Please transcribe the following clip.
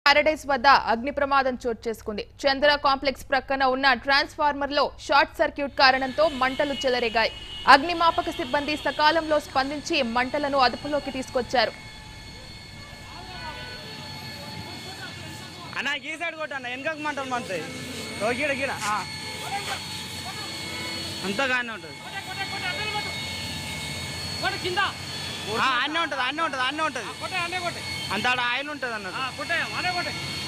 Paradise వద్ద అగ్ని ప్రమాదం చోటు చేసుకుంది చంద్ర కాంప్లెక్స్ ప్రక్కన ఉన్న ట్రాన్స్ఫార్మర్ లో షార్ట్ సర్క్యూట్ కారణంతో మంటలు చెలరేగాయి అగ్నిమాపక సిబ్బంది సకాలంలో స్పందించి మంటలను అదుపులోకి తీసుకొచ్చారు అన్న ఈ సైడ్ కొట్టు అన్న వెనకకు మంటలు మంటాయి ఓ గీడ గీడ ఆ. అంతా కానీ ఉంటుంది కొట్టు కింద ఆ, అన్నీ ఉంటుంది అన్నీ ఉంటుంది అన్నీ ఉంటుంది కొట్టే అన్నే కొట్టే అంత ఆడ ఆయిల్ ఉంటుంది అన్నట్టు కొట్టే అనే కొట్టే